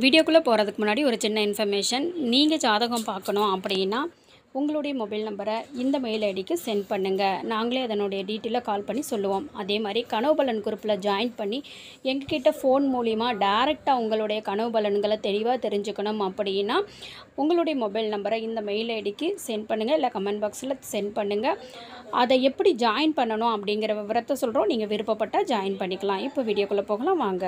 வீடியோக்குள்ளே போகிறதுக்கு முன்னாடி ஒரு சின்ன இன்ஃபர்மேஷன் நீங்கள் ஜாதகம் பார்க்கணும் அப்படின்னா உங்களுடைய மொபைல் நம்பரை இந்த மெயில் ஐடிக்கு சென்ட் பண்ணுங்கள் நாங்களே அதனுடைய டீட்டெயிலாக கால் பண்ணி சொல்லுவோம் அதே மாதிரி கனவு பலன் குரூப்பில் ஜாயின் பண்ணி எங்ககிட்ட ஃபோன் மூலிமா டைரெக்டாக உங்களுடைய கனவு பலன்களை தெளிவாக தெரிஞ்சுக்கணும் அப்படின்னா உங்களுடைய மொபைல் நம்பரை இந்த மெயில் ஐடிக்கு சென்ட் பண்ணுங்கள் இல்லை கமெண்ட் பாக்ஸில் சென்ட் பண்ணுங்கள் அதை எப்படி ஜாயின் பண்ணணும் அப்படிங்கிற விவரத்தை சொல்கிறோம் நீங்கள் விருப்பப்பட்டால் ஜாயின் பண்ணிக்கலாம் இப்போ வீடியோக்குள்ளே போகலாம் வாங்க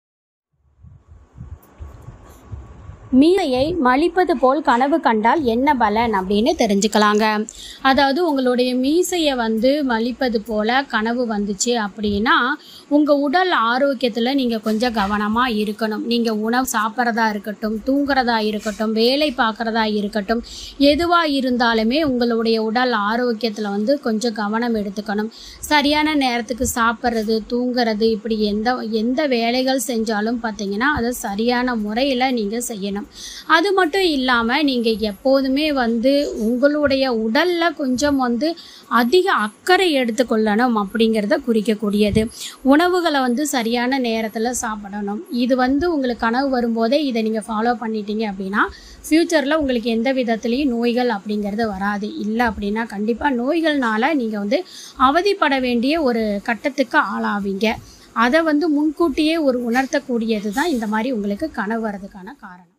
மீனையை மலிப்பது போல் கனவு கண்டால் என்ன பலன் அப்படின்னு தெரிஞ்சுக்கலாங்க அதாவது உங்களுடைய மீசையை வந்து மலிப்பது போல கனவு வந்துச்சு அப்படின்னா உங்கள் உடல் ஆரோக்கியத்தில் நீங்கள் கொஞ்சம் கவனமாக இருக்கணும் நீங்கள் உணவு சாப்பிட்றதா இருக்கட்டும் தூங்குறதா இருக்கட்டும் வேலை பார்க்குறதா இருக்கட்டும் எதுவாக இருந்தாலுமே உங்களுடைய உடல் ஆரோக்கியத்தில் வந்து கொஞ்சம் கவனம் எடுத்துக்கணும் சரியான நேரத்துக்கு சாப்பிட்றது தூங்குறது இப்படி எந்த எந்த வேலைகள் செஞ்சாலும் பார்த்தீங்கன்னா அதை சரியான முறையில் நீங்கள் செய்யணும் அது மட்டும் இல்லாமல் நீங்கள் எப்போதுமே வந்து உங்களுடைய உடலில் கொஞ்சம் வந்து அதிக அக்கறை எடுத்துக்கொள்ளணும் அப்படிங்கிறத குறிக்கக்கூடியது உணவுகளை வந்து சரியான நேரத்தில் சாப்பிடணும் இது வந்து உங்களுக்கு கனவு வரும்போதே இதை நீங்கள் ஃபாலோ பண்ணிட்டீங்க அப்படின்னா ஃப்யூச்சரில் உங்களுக்கு எந்த விதத்துலேயும் நோய்கள் அப்படிங்கிறது வராது இல்லை அப்படின்னா கண்டிப்பாக நோய்கள்னால நீங்கள் வந்து அவதிப்பட வேண்டிய ஒரு கட்டத்துக்கு ஆளாவீங்க அதை வந்து முன்கூட்டியே ஒரு உணர்த்தக்கூடியது தான் இந்த மாதிரி உங்களுக்கு கனவு வர்றதுக்கான காரணம்